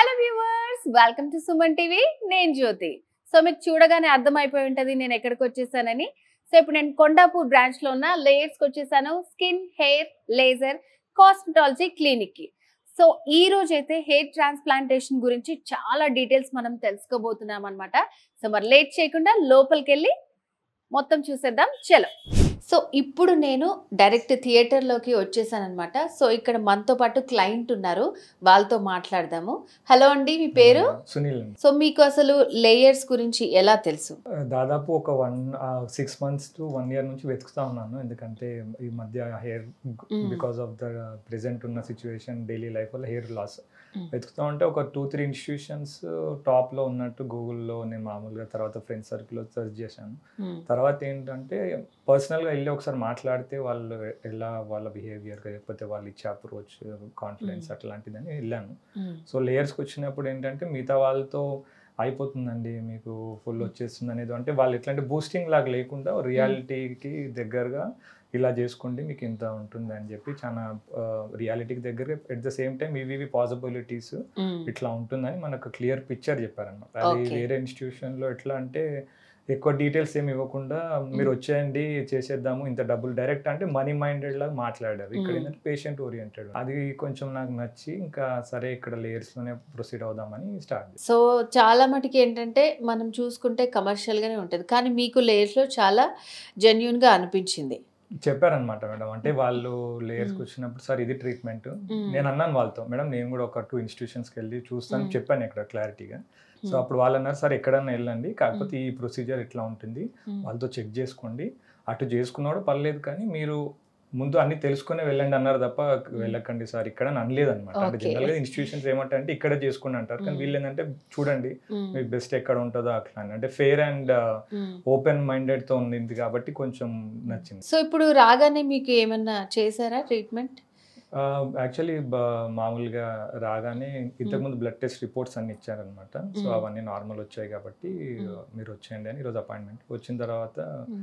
Hello viewers welcome to Suman TV నేను Jyothi so మీకు చూడగానే అర్థమైపోయి ఉంటది నేను ఎక్కడికి వచ్చేసానని సో ఇప్పుడు నేను కొండాపూర్ బ్రాంచ్ లో ఉన్న లేయర్స్ కి వచ్చేసాను skin hair laser cosmetology clinic కి సో ఈ రోజు అయితే హెయిర్ ట్రాన్స్ప్లాంటేషన్ గురించి చాలా డీటెయిల్స్ మనం తెలుసుకోబోతున్నాం అనమాట సో మరి లేట్ చేయకుండా లోపలికి వెళ్ళి మొత్తం చూసేద్దాం చలో సో ఇప్పుడు నేను డైరెక్ట్ థియేటర్లోకి వచ్చేసాను అనమాట సో ఇక్కడ మనతో పాటు క్లయింట్ ఉన్నారు వాళ్ళతో మాట్లాడదాము హలో అండి మీ పేరు సునీల్ అండి. సో మీకు అసలు లేయర్స్ గురించి ఎలా తెలుసు దాదాపు ఒక one six months to one year నుంచి వెతుకుతా ఉన్నాను ఎందుకంటే ఈ మధ్య hair Mm. Because of the present ఉన్న సిచ్యువేషన్ డైలీ లైఫ్ వల్ల హెయిర్ లాస్ Mm. వెతుకుతా ఉంటే ఒక టూ త్రీ ఇన్స్టిట్యూషన్స్ టాప్లో ఉన్నట్టు గూగుల్లో నేను మామూలుగా తర్వాత ఫ్రెండ్ సర్కిల్లో సెర్చ్ చేశాను తర్వాత ఏంటంటే పర్సనల్గా వెళ్ళి ఒకసారి మాట్లాడితే వాళ్ళు ఎలా వాళ్ళ బిహేవియర్ లేకపోతే వాళ్ళు ఇచ్చే అప్రోచ్ కాన్ఫిడెన్స్ Mm. అట్లాంటిదని వెళ్ళాను సో లేయర్స్కి వచ్చినప్పుడు ఏంటంటే మిగతా వాళ్ళతో అయిపోతుందండి మీకు ఫుల్ వచ్చేస్తుంది అనేది అంటే వాళ్ళు ఎట్లాంటి బూస్టింగ్ లాగా లేకుండా రియాలిటీకి దగ్గరగా ఇలా చేసుకోండి మీకు ఇంత ఉంటుంది అని చెప్పి చాలా రియాలిటీకి దగ్గర ఎట్ ద సేమ్ టైం ఇవి ఇవి పాసిబిలిటీస్ ఇట్లా ఉంటుందని మనకు క్లియర్ పిక్చర్ చెప్పారన్నమాట అది Okay. వేరే ఇన్స్టిట్యూషన్లో ఎట్లా అంటే ఎక్కువ డీటెయిల్స్ ఏమి ఇవ్వకుండా మీరు వచ్చేయండి చేసేద్దాము ఇంత డబ్బులు డైరెక్ట్ అంటే మనీ మైండెడ్ లాగా మాట్లాడారు ఇక్కడ Mm. ఏంటంటే పేషెంట్ ఓరియంటెడ్ అది కొంచెం నాకు నచ్చి ఇంకా సరే ఇక్కడ layers లోనే ప్రొసీడ్ అవుదామని స్టార్ట్ సో చాలా మటుకి ఏంటంటే మనం చూసుకుంటే కమర్షియల్ గానే ఉంటుంది కానీ మీకు layers లో చాలా జెన్యున్ గా అనిపించింది చెప్పారనమాట మేడం అంటే వాళ్ళు లేయర్స్కి Mm. వచ్చినప్పుడు సార్ ఇది ట్రీట్మెంట్ Mm. నేను అన్నాను వాళ్ళతో మేడం నేను కూడా ఒక టూ ఇన్స్టిట్యూషన్స్కి వెళ్ళి చూస్తాను Mm. చెప్పాను ఇక్కడ క్లారిటీగా సో Mm. అప్పుడు వాళ్ళు అన్నారు సార్ ఎక్కడన్నా వెళ్ళండి కాకపోతే ఈ ప్రొసీజర్ ఇట్లా ఉంటుంది Mm. వాళ్ళతో చెక్ చేసుకోండి అటు చేసుకున్నాడు పర్లేదు కానీ మీరు ముందు అన్ని తెలుసుకునే వెళ్ళండి అన్నారు తప్ప వెళ్ళకండి సార్ ఇక్కడ అని అనలేదు అనమాట అంటే Okay. జనరల్గా ఇన్స్టిట్యూషన్స్ ఏమంటారంటే ఇక్కడ చేసుకోండి అంటారు కానీ Mm. వీళ్ళు ఏంటంటే చూడండి Mm. మీకు బెస్ట్ ఎక్కడ ఉంటుందో అట్లా అని అంటే fair and Mm. Open minded తో ఉంది కాబట్టి కొంచెం నచ్చింది సో ఇప్పుడు రాగానే మీకు ఏమన్నా చేశారా ట్రీట్మెంట్ యాక్చువల్లీ మామూలుగా రాగానే ఇంతకుముందు బ్లడ్ టెస్ట్ రిపోర్ట్స్ అన్ని ఇచ్చారనమాట సో Mm. అవన్నీ నార్మల్ వచ్చాయి కాబట్టి Mm. మీరు వచ్చేయండి అని ఈరోజు అపాయింట్మెంట్ వచ్చిన తర్వాత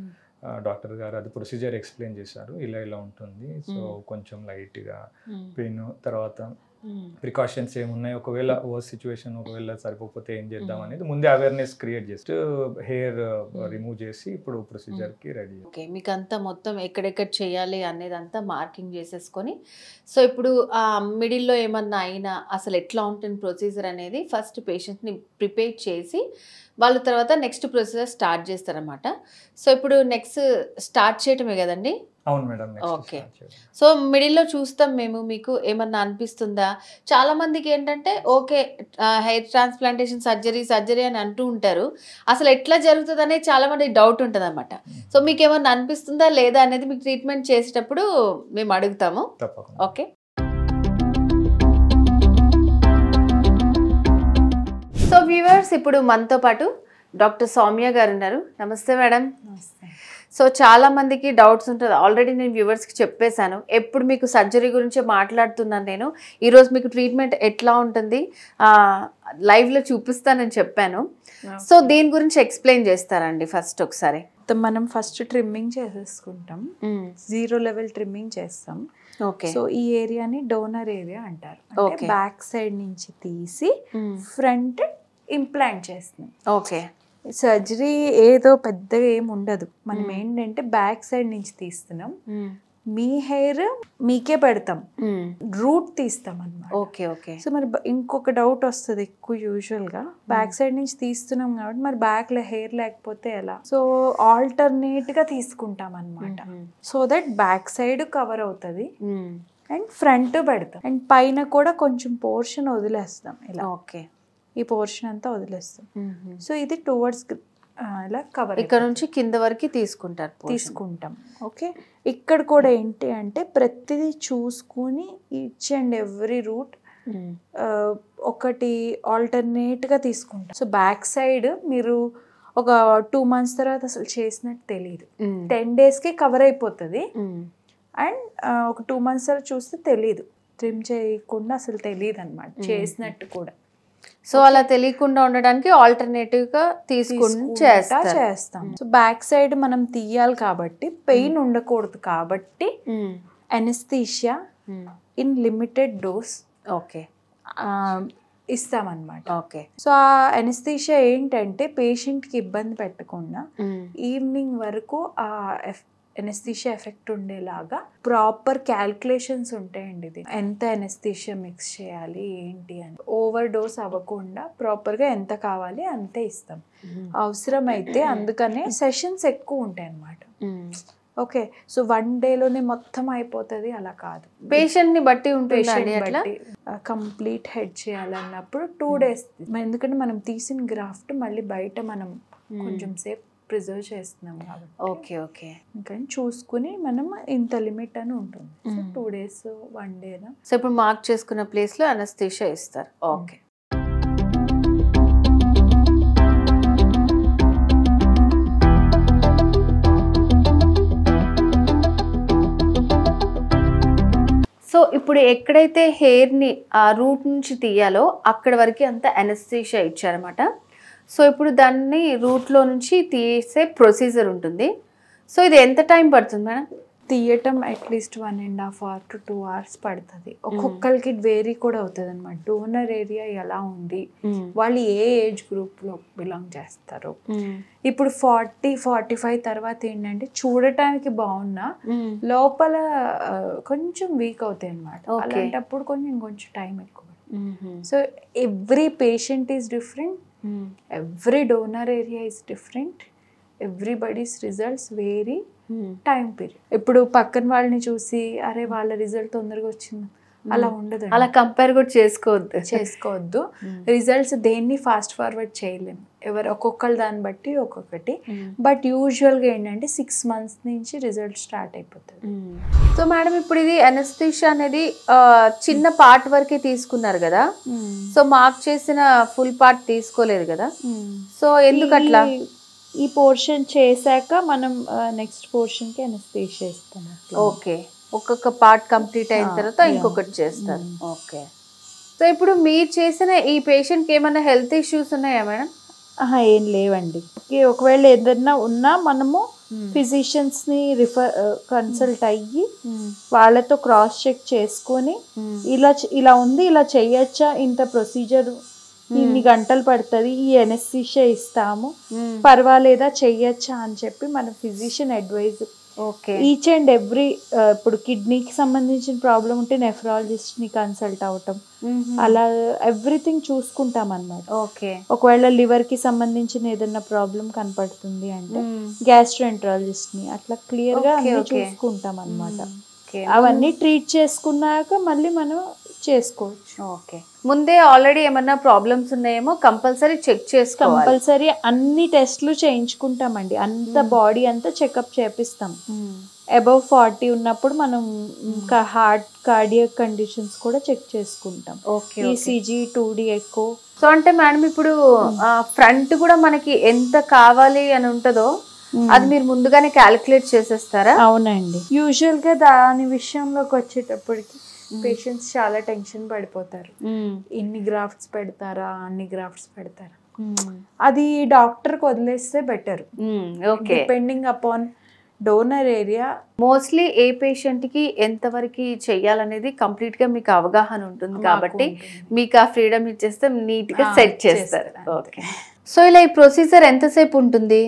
డాక్టర్ గారు అది ప్రొసీజర్ ఎక్స్ప్లెయిన్ చేశారు ఇలా ఇలా ఉంటుంది సో Mm. కొంచెం లైట్గా పెయిన్ తర్వాత ప్రికాషన్స్ ఏమున్నాయి ఒకవేళ ఓ సిచ్యువేషన్ ఒకవేళ సరిపోతే ఏం చేద్దాం Mm. అనేది ముందే అవేర్నెస్ క్రియేట్ చేసి హెయిర్ రిమూవ్ చేసి ఇప్పుడు ప్రొసీజర్ కి రెడీ ఓకే మీకు అంతా మొత్తం ఎక్కడెక్కడ చేయాలి అనేది అంతా మార్కింగ్ చేసేసుకొని సో ఇప్పుడు ఆ మిడిల్లో ఏమన్నా అయినా అసలు ఎట్లా ఉంటుంది ప్రొసీజర్ అనేది ఫస్ట్ పేషెంట్ని ప్రిపేర్ చేసి వాళ్ళ తర్వాత నెక్స్ట్ ప్రొసీజర్ స్టార్ట్ చేస్తారనమాట సో ఇప్పుడు నెక్స్ట్ స్టార్ట్ చేయటమే కదండి అవును మేడం Okay. సో మిడిల్లో చూస్తాం మేము మీకు ఏమన్నా అనిపిస్తుందా చాలా మందికి ఏంటంటే okay hair transplantation surgery surgery అని అంటూ ఉంటారు అసలు ఎట్లా జరుగుతుంది అనేది చాలా మందికి డౌట్ ఉంటుంది అనమాట సో మీకు ఏమన్నా అనిపిస్తుందా లేదా అనేది మీకు ట్రీట్మెంట్ చేసేటప్పుడు మేము అడుగుతాము తప్పకుండా ఓకే సో వ్యూవర్స్ ఇప్పుడు మనతో పాటు డాక్టర్ సౌమ్య గారు ఉన్నారు నమస్తే మేడం సో చాలా మందికి డౌట్స్ ఉంటుంది ఆల్రెడీ నేను వ్యూవర్స్కి చెప్పేశాను ఎప్పుడు మీకు సర్జరీ గురించి మాట్లాడుతున్నాను నేను ఈరోజు మీకు ట్రీట్మెంట్ ఎట్లా ఉంటుంది లైవ్లో చూపిస్తానని చెప్పాను సో దీని గురించి ఎక్స్ప్లెయిన్ చేస్తారండి ఫస్ట్ ఒకసారి మొత్తం మనం ఫస్ట్ ట్రిమ్మింగ్ చేసేసుకుంటాం జీరో లెవెల్ ట్రిమ్మింగ్ చేస్తాం ఓకే సో ఈ ఏరియాని డోనర్ ఏరియా అంటారు Okay. అంటే బ్యాక్ సైడ్ నుంచి తీసి ఫ్రంట్ ఇంప్లాంట్ చేస్తున్నాం ఓకే సర్జరీ ఏదో పెద్దగా ఏం ఉండదు మనం Mm. ఏంటంటే బ్యాక్ సైడ్ నుంచి తీస్తున్నాం మీ హెయిర్ మీకే పెడతాం రూట్ తీస్తాం అన్నమాట ఓకే ఓకే సో మరి బ- ఇంకొక డౌట్ వస్తుంది ఎక్కువ యూజువల్ గా బ్యాక్ సైడ్ నుంచి తీస్తున్నాం కాబట్టి మరి బ్యాక్ లో హెయిర్ లేకపోతే ఎలా సో ఆల్టర్నేట్ గా తీసుకుంటాం అన్నమాట so that back side cover అవుతుంది అండ్ ఫ్రంట్ పెడతాం అండ్ పైన కూడా కొంచెం పోర్షన్ వదిలేస్తాం ఇలా ఓకే ఈ పోర్షన్ అంతా వదిలేస్తాం సో ఇది టువర్డ్స్ ఇలా కవర్ ఇక్కడ నుంచి కింద వరకు తీసుకుంటారు portion. తీసుకుంటాం ఓకే ఇక్కడ కూడా ఏంటి అంటే ప్రతిదీ చూసుకుని ఈచ్ అండ్ ఎవ్రీ రూట్ మ్మ్. ఒకటి ఆల్టర్నేట్గా తీసుకుంటాం సో బ్యాక్ సైడ్ మీరు ఒక టూ మంత్స్ తర్వాత అసలు చేసినట్టు తెలియదు మ్మ్. టెన్ డేస్కి కవర్ అయిపోతుంది మ్మ్. అండ్ ఒక టూ మంత్స్ తర్వాత చూస్తే తెలియదు ట్రిమ్ చేయకుండా అసలు తెలియదు అనమాట Mm. చేసినట్టు కూడా సో అలా తెలియకుండా ఉండడానికి ఆల్టర్నేటివ్ గా తీసుకుని తీసుకుంటా చేస్తారు చేస్తాం సో బ్యాక్ సైడ్ మనం తీయాలి కాబట్టి పెయిన్ ఉండకూడదు కాబట్టి మ్మ్. ఎనస్థీషియా మ్మ్. ఇన్ లిమిటెడ్ డోస్ ఓకే ఇస్తామన్నమాట ఓకే సో ఆ ఎనస్థీషియా ఏంటంటే పేషెంట్కి ఇబ్బంది పెట్టకుండా ఈవినింగ్ వరకు ఆ ఎనస్థీషియా ఎఫెక్ట్ ఉండేలాగా ప్రాపర్ క్యాల్కులేషన్స్ ఉంటాయండి ఇది ఎంత ఎనస్థీషియా మిక్స్ చేయాలి ఏంటి అని ఓవర్ డోస్ అవ్వకుండా ప్రాపర్గా ఎంత కావాలి అంతే ఇస్తాం అవసరమైతే అందుకనే సెషన్స్ ఎక్కువ ఉంటాయి అన్నమాట ఓకే సో వన్ డేలోనే మొత్తం అయిపోతుంది అలా కాదు పేషెంట్ ని బట్టి ఉంటుందండి పేషెంట్ అట్లా బట్టి కంప్లీట్ హెడ్ చేయాలన్నప్పుడు టూ డేస్ ఎందుకంటే మనం తీసిన గ్రాఫ్ట్ మళ్ళీ బయట మనం కొంచెం సేపు ప్రిజర్వ్ చేస్తున్నాం కాబట్టి ఓకే ఓకే ఇంకా చూసుకుని మనం ఇంత లిమిట్ అని ఉంటుంది so Mm. Two days one డేనా సో ఇప్పుడు మార్క్ చేసుకున్న ప్లేస్ లో అనస్థీషియా ఇస్తారు ఓకే సో ఇప్పుడు ఎక్కడైతే హెయిర్ ని ఆ రూట్ నుంచి తీయాలో అక్కడ వరకు అంత అనస్థీషియా ఇచ్చారన్నమాట సో ఇప్పుడు దాన్ని రూట్ లో నుంచి తీసే ప్రొసీజర్ ఉంటుంది సో ఇది ఎంత టైం పడుతుంది మేడం తీయటం at least one and half hour to two hours పడుతుంది ఒక్కొక్కరికి వేరీ కూడా అవుతుంది అనమాట డోనర్ ఏరియా ఎలా ఉంది వాళ్ళు ఏ ఏజ్ గ్రూప్లో బిలాంగ్ చేస్తారు ఇప్పుడు ఫార్టీ ఫార్టీ ఫైవ్ తర్వాత ఏంటంటే చూడటానికి బాగున్నా లోపల ఆ, కొంచెం వీక్ అవుతాయి అనమాట Okay. అలాంటప్పుడు కొంచెం కొంచెం టైం ఎక్కువ so every patient is different every donor area is different everybody's results vary time period ఇప్పుడు పక్కన వాళ్ళని చూసి అరే వాళ్ళ రిజల్ట్ తొందరగా వచ్చింది అలా ఉండదు అలా కంపేర్ కూడా చేసుకోవద్దు చేసుకోవద్దు రిజల్ట్స్ దేన్ని ఫాస్ట్ ఫార్వర్డ్ చేయలేము ఎవరు ఒక్కొక్కరు దాన్ని బట్టి ఒక్కొక్కటి బట్ యూజువల్గా ఏంటంటే సిక్స్ మంత్స్ నుంచి రిజల్ట్ స్టార్ట్ అయిపోతుంది సో మేడం ఇప్పుడు ఇది అనస్థిషియా అనేది ఆ, చిన్న పార్ట్ వరకే తీసుకున్నారు కదా సో మార్క్ చేసిన ఫుల్ పార్ట్ తీసుకోలేదు కదా సో ఎందుకు అట్లా ఈ- ఈ పోర్షన్ చేశాక మనం నెక్స్ట్ పోర్షన్ కి అనస్థీషియా ఇస్తాం అట్లా. ఓకే ఒక్కొక్క పార్ట్ కంప్లీట్ అయిన ఆ, తర్వాత yeah. ఇంకొకటి చేస్తారు Mm. ఓకే సో ఇప్పుడు మీరు చేసిన ఈ పేషెంట్ కి ఏమైనా హెల్త్ ఇష్యూస్ ఉన్నాయా మేడం ఆహా, ఏం లేవండి ఓకే, ఒకవేళ ఏదైనా ఉన్నా మనము ఫిజిషియన్స్ ని రిఫర్ కన్సల్ట్ అయ్యి వాళ్ళతో క్రాస్ చెక్ చేసుకొని ఇలా చే- ఇలా ఉంది ఇలా చెయ్యొచ్చా ఇంత ప్రొసీజర్ ఇన్ని గంటలు పడుతుంది ఈ ఎనెస్థిషియా ఇస్తాము పర్వాలేదా చెయ్యొచ్చా అని చెప్పి మన physician advise okay each and every ఇప్పుడు కిడ్నీకి సంబంధించిన ప్రాబ్లం ఉంటే nephrologist ని కన్సల్ట్ అవటం అలా ఎవ్రీథింగ్ చూసుకుంటాం అన్నమాట ఓకే ఒకవేళ liver కి సంబంధించిన ఏదైనా ప్రాబ్లం కనపడుతుంది అంటే గ్యాస్ట్రోఎంట్రాలజిస్ట్ ని అట్లా క్లియర్ గా Okay, అన్ని okay. చూసుకుంటాం అన్నమాట ఓకే అవన్నీ ట్రీట్ చేసుకున్నాక మళ్ళీ మనం చేసుకోవచ్చు ఓకే ముందే ఆల్రెడీ ఏమన్నా ప్రాబ్లమ్స్ ఉన్నాయేమో కంపల్సరీ చెక్ చేసుకోవాలి కంపల్సరీ అన్ని టెస్ట్లు చేయించుకుంటామండి అంత బాడీ అంతా చెకప్ చేపిస్తాం అబౌవ్ ఫార్టీ ఉన్నప్పుడు మనం హార్ట్ కార్డియక్ కండిషన్స్ కూడా చెక్ చేసుకుంటాం okay ECG two D echo so అంటే మేడం ఇప్పుడు ఫ్రంట్ కూడా మనకి ఎంత కావాలి అని ఉంటుందో అది మీరు ముందుగానే క్యాలిక్యులేట్ చేసేస్తారా అవునండి యూజువల్ గా దాని విషయంలోకి వచ్చేటప్పటికి పేషెంట్స్ చాలా టెన్షన్ పడిపోతారు ఇన్ని గ్రాఫ్ట్స్ పెడతారా అన్ని గ్రాఫ్ట్స్ పెడతారా అది డాక్టర్కి వదిలేస్తే better okay depending upon donor area mostly ఏ పేషెంట్ కి ఎంత వరకు చెయ్యాలనేది కంప్లీట్ గా మీకు అవగాహన ఉంటుంది కాబట్టి మీకు ఆ ఫ్రీడమ్ ఇచ్చేస్తే నీట్ గా ఆ, సెట్ చేస్తారు చేస్తారు, ఓకే సో ఇలా ఈ ప్రొసీజర్ ఎంతసేపు ఉంటుంది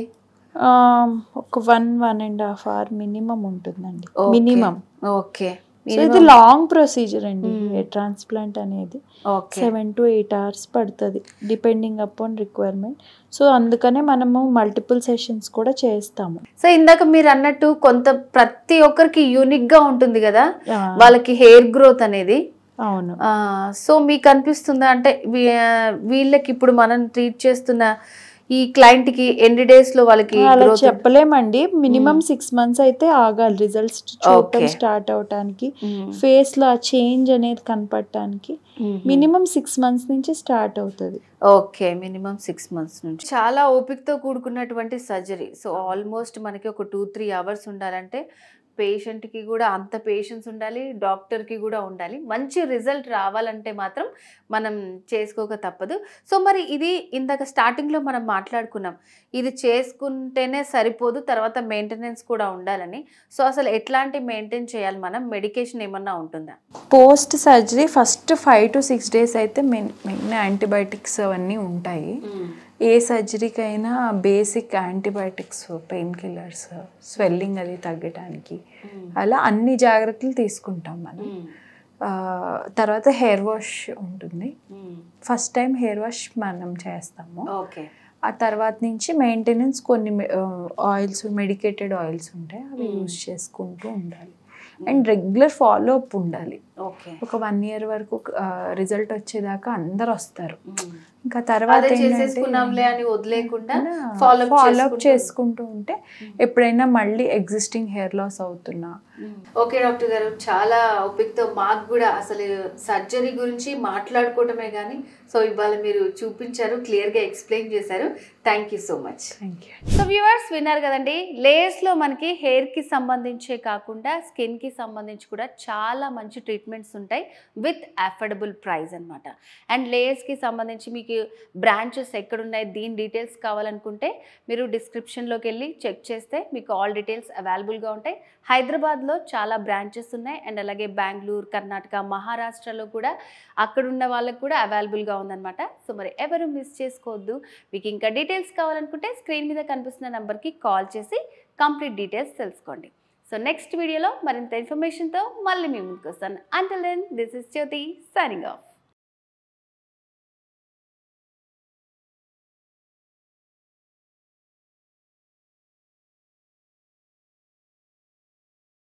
ఒక one one and half hour minimum ఉంటుందండి Okay. మినిమం ఓకే సో ఇది లాంగ్ ప్రొసీజర్ అండి హెయిర్ ట్రాన్స్ప్లాంట్ అనేది okay seven to eight hours పడుతుంది డిపెండింగ్ అపాన్ రిక్వైర్మెంట్ సో అందుకనే మనము మల్టిపుల్ సెషన్స్ కూడా చేస్తాము సో ఇందాక మీరు అన్నట్టు కొంత ప్రతి ఒక్కరికి యూనిక్ గా ఉంటుంది కదా ఆ, వాళ్ళకి హెయిర్ గ్రోత్ అనేది అవును ఆ, సో మీకు అనిపిస్తుందా అంటే వీ- వీళ్ళకి ఇప్పుడు మనం ట్రీట్ చేస్తున్న ఈ క్లయింట్ కి ఎన్ని డేస్ లో వాళ్ళకి అలా growth చెప్పలేమండి మినిమం సిక్స్ మంత్స్ అయితే ఆగాలి రిజల్ట్స్ చూడటం Okay. స్టార్ట్ అవటానికి మ్మ్. ఫేస్ లో ఆ చేంజ్ అనేది కనపడటానికి మ్మ్. మినిమం సిక్స్ మంత్స్ నుంచి స్టార్ట్ అవుతుంది ఓకే మినిమం సిక్స్ మంత్స్ నుంచి చాలా ఓపికతో కూడుకున్నటువంటి సర్జరీ సో ఆల్మోస్ట్ మనకి ఒక టూ త్రీ అవర్స్ ఉండాలంటే పేషెంట్కి కూడా అంత పేషెన్స్ ఉండాలి డాక్టర్కి కూడా ఉండాలి మంచి రిజల్ట్ రావాలంటే మాత్రం మనం చేసుకోక తప్పదు సో మరి ఇది ఇందాక స్టార్టింగ్లో మనం మాట్లాడుకున్నాం ఇది చేసుకుంటేనే సరిపోదు తర్వాత మెయింటెనెన్స్ కూడా ఉండాలని సో అసలు ఎట్లాంటి మెయింటైన్ చేయాలి మనం మెడికేషన్ ఏమన్నా ఉంటుందా post surgery first five to six days అయితే మెయిన్ మెయిన్ యాంటీబయాటిక్స్ అవన్నీ ఉంటాయి ఏ సర్జరీకైనా basic antibiotics pain killers swelling అది తగ్గడానికి అలా అన్ని జాగ్రత్తలు తీసుకుంటాం మనం ఆ, తర్వాత హెయిర్ వాష్ ఉంటుంది ఫస్ట్ టైం హెయిర్ వాష్ మనం చేస్తాము ఓకే ఆ తర్వాత నుంచి మెయింటెనెన్స్ కొన్ని ఆయిల్స్ మెడికేటెడ్ ఆయిల్స్ ఉంటాయి అవి Mm. యూజ్ చేసుకుంటూ ఉండాలి అండ్ రెగ్యులర్ ఫాలో అప్ ఉండాలి ఓకే ఒక వన్ ఇయర్ వరకు రిజల్ట్ వచ్చేదాకా అందరు వస్తారు ఇంకా తర్వాత అదే ఏంటంటే చేసేసుకున్నాంలే అని వదిలేకుండా follow up ఫాలో అప్ చేసుకుంటూ- చేసుకుంటూ ఉంటే ఎప్పుడైనా మళ్ళీ ఎగ్జిస్టింగ్ హెయిర్ లాస్ అవుతున్నా ఓకే డాక్టర్ గారు చాలా ఓపికతో మాకు కూడా అసలు సర్జరీ గురించి మాట్లాడుకోవటమే కానీ సో ఇవాళ మీరు చూపించారు క్లియర్గా ఎక్స్ప్లెయిన్ చేశారు thank you so much thank you so viewers విన్నారు కదండి లేయర్స్లో మనకి హెయిర్కి సంబంధించే కాకుండా స్కిన్కి సంబంధించి కూడా చాలా మంచి ట్రీట్మెంట్స్ ఉంటాయి విత్ అఫోర్డబుల్ ప్రైస్ అనమాట అండ్ లేయర్స్కి సంబంధించి మీకు బ్రాంచెస్ ఎక్కడున్నాయి దీని డీటెయిల్స్ కావాలనుకుంటే మీరు డిస్క్రిప్షన్లోకి వెళ్ళి చెక్ చేస్తే మీకు ఆల్ డీటెయిల్స్ అవైలబుల్గా ఉంటాయి హైదరాబాద్లో చాలా బ్రాంచెస్ ఉన్నాయి అండ్ అలాగే బెంగళూరు కర్ణాటక మహారాష్ట్రలో కూడా అక్కడున్న వాళ్ళకు కూడా అవైలబుల్గా ఉందన్నమాట సో మరి ఎవరు మిస్ చేసుకోవద్దు మీకు ఇంకా డీటెయిల్స్ కావాలనుకుంటే స్క్రీన్ మీద కనిపిస్తున్న నెంబర్కి కాల్ చేసి కంప్లీట్ డీటెయిల్స్ తెలుసుకోండి సో నెక్స్ట్ వీడియోలో మరింత ఇన్ఫర్మేషన్తో మళ్ళీ మీ ముందుకు వస్తాను until then this is Jyothi signing of